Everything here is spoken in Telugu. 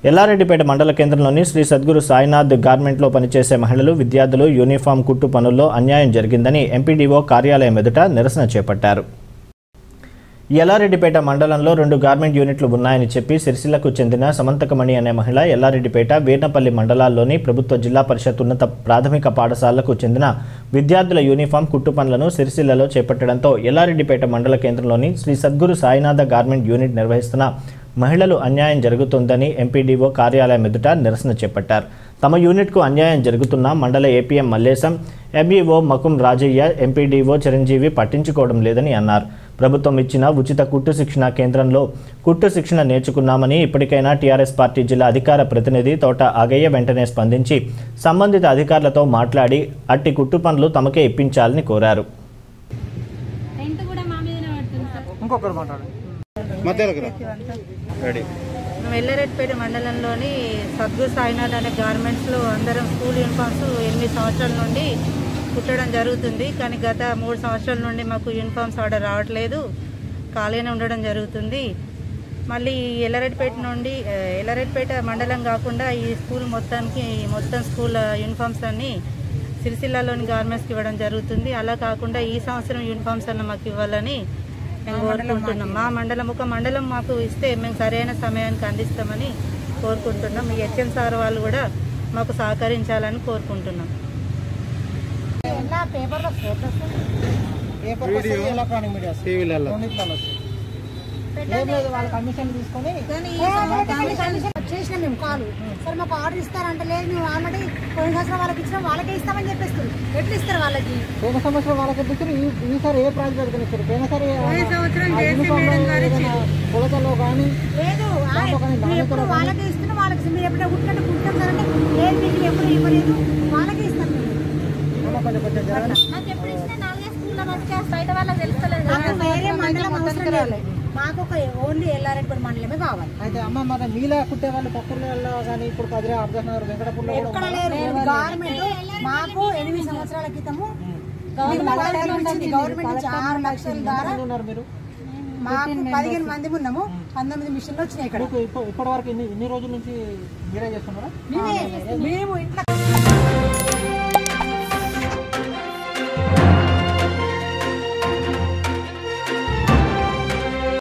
ఎల్లారెడ్డిపేట మండల కేంద్రంలోని శ్రీ సద్గురు సాయినాథ్ గార్మెంట్లో పనిచేసే మహిళలు విద్యార్థులు యూనిఫామ్ కుట్టు పనుల్లో అన్యాయం జరిగిందని ఎంపీడీఓ కార్యాలయం ఎదుట నిరసన చేపట్టారు ఎల్లారెడ్డిపేట మండలంలో రెండు గార్మెంట్ యూనిట్లు ఉన్నాయని చెప్పి సిరిసిల్లకు చెందిన సమంతకమణి అనే మహిళ ఎల్లారెడ్డిపేట వీర్నపల్లి మండలాల్లోని ప్రభుత్వ జిల్లా పరిషత్ ఉన్నత ప్రాథమిక పాఠశాలకు చెందిన విద్యార్థుల యూనిఫామ్ కుట్టు పనులను సిరిసిల్లలో చేపట్టడంతో ఎల్లారెడ్డిపేట మండల కేంద్రంలోని శ్రీ సద్గురు సాయినాథ గార్మెంట్ యూనిట్ నిర్వహిస్తున్న మహిళలు అన్యాయం జరుగుతోందని ఎంపీడీఓ కార్యాలయం ఎదుట నిరసన చేపట్టారు తమ యూనిట్కు అన్యాయం జరుగుతున్న మండల APM Mallesham MEO Makum Rajaiah MPDO Chiranjeevi పట్టించుకోవడం లేదని అన్నారు ప్రభుత్వం ఇచ్చిన ఉచిత కుట్టు శిక్షణ కేంద్రంలో కుట్టు శిక్షణ నేర్చుకున్నామని ఇప్పటికైనా టీఆర్ఎస్ పార్టీ జిల్లా అధికార ప్రతినిధి తోట ఆగయ్య వెంటనే స్పందించి సంబంధిత అధికారులతో మాట్లాడి అట్టి కుట్టు పనులు తమకే ఇప్పించాలని కోరారు రెంట్ కూడా మా మీదనే పడుతుంది సార్ ఇంకొకరు మాట్లాడు మేము ఎల్లారెడ్డిపేట మండలంలోని సద్గురు సాయినాథ్ అనే గార్మెంట్స్లో అందరం స్కూల్ యూనిఫామ్స్ ఎనిమిది సంవత్సరాల నుండి కుట్టడం జరుగుతుంది కానీ గత మూడు సంవత్సరాల నుండి మాకు యూనిఫామ్స్ ఆర్డర్ రావట్లేదు ఖాళీగానే ఉండడం జరుగుతుంది మళ్ళీ ఈ ఎల్లారెడ్డిపేట నుండి ఆ, ఎల్లారెడ్డిపేట మండలం కాకుండా ఈ స్కూల్ మొత్తానికి మొత్తం స్కూల్ యూనిఫామ్స్ అన్ని సిరిసిల్లాలోని గార్మెంట్స్కి ఇవ్వడం జరుగుతుంది అలా కాకుండా ఈ సంవత్సరం యూనిఫామ్స్ అన్న మాకు ఇవ్వాలని మేము కోరుకుంటున్నాం మా మండలం ఒక మండలం మాకు ఇస్తే మేము సరైన సమయానికి అందిస్తామని కోరుకుంటున్నాం ఈ హెచ్ఎం సార్ వాళ్ళు కూడా మాకు సహకరించాలని కోరుకుంటున్నాం ఎలక్ట్రానిక్ మీడియా రెండిట్లలో ఏం లేదు వాళ్ళ కమిషన్ తీసుకొని చేసిన మేము కాలు సరే మాకు ఆర్డర్ ఇస్తారంట లేదు మేము ఆల్రెడీ పోయిన సంవత్సరం వాళ్ళకి ఇచ్చినాం వాళ్ళకే ఇస్తామని చెప్పేస్తారు ఎట్లా ఇస్తారు వాళ్ళకి పోయిన సంవత్సరం వాళ్ళకి ఇచ్చారు ఈ ఈసారి ఏ ప్రాజెక్ట్ పెట్టుకుని ఇచ్చారు పోయిన సారి పోయిన సంవత్సరం జేసీ మేడం గారు ఇచ్చారు. కొలతలో కానీ లేదు ఆ, దాంట్లో కానీ మేము ఎప్పుడు దాంట్లో వాళ్ళకే ఇస్తున్నాం వాళ్ళకి మీరు ఎప్పుడైనా కుట్టినట్టు కుట్టాం సార్ అంటే లేదు మీకు ఎప్పుడు ఇవ్వలేదు వాళ్ళకే ఇస్తాం మేము కొంచెం కొంచెం జరగండి. మాకు ఎప్పుడు ఇచ్చినా నాలుగే స్కూల్లో వచ్చి బయట వాళ్ళకి తెలుస్తలేదు మాకు వేరే మండలం అవసరం లేదు మాకు ఒక ఓన్లీ ఎల్లారెడ్డి మండలమే కావాలి అయితే అమ్మ మన మీలా కుట్టే వాళ్ళు పక్కూర్లలో కానీ ఇప్పుడు పదిరే అర్ధనగర్ వెంకటపూర్లో కూడా ఎక్కడ ఉన్నారు. లేరు గవర్నమెంట్ మాకు ఎనిమిది సంవత్సరాల క్రితము గవర్నమెంట్ ఇచ్చింది. గవర్నమెంట్ నుంచి ఆరు లక్షల ద్వారా ఎంతమంది ఉన్నారు మీరు మాకు పదిహేను మంది ఉన్నాము పంతొమ్మిది మిషన్లు వచ్చినాయి ఇక్కడ మీకు ఇప్ప- ఇప్పటి వరకు ఇన్ని ఇన్ని రోజుల నుంచి మీరే చేస్తున్నారా మేమే- మేము ఇట్లా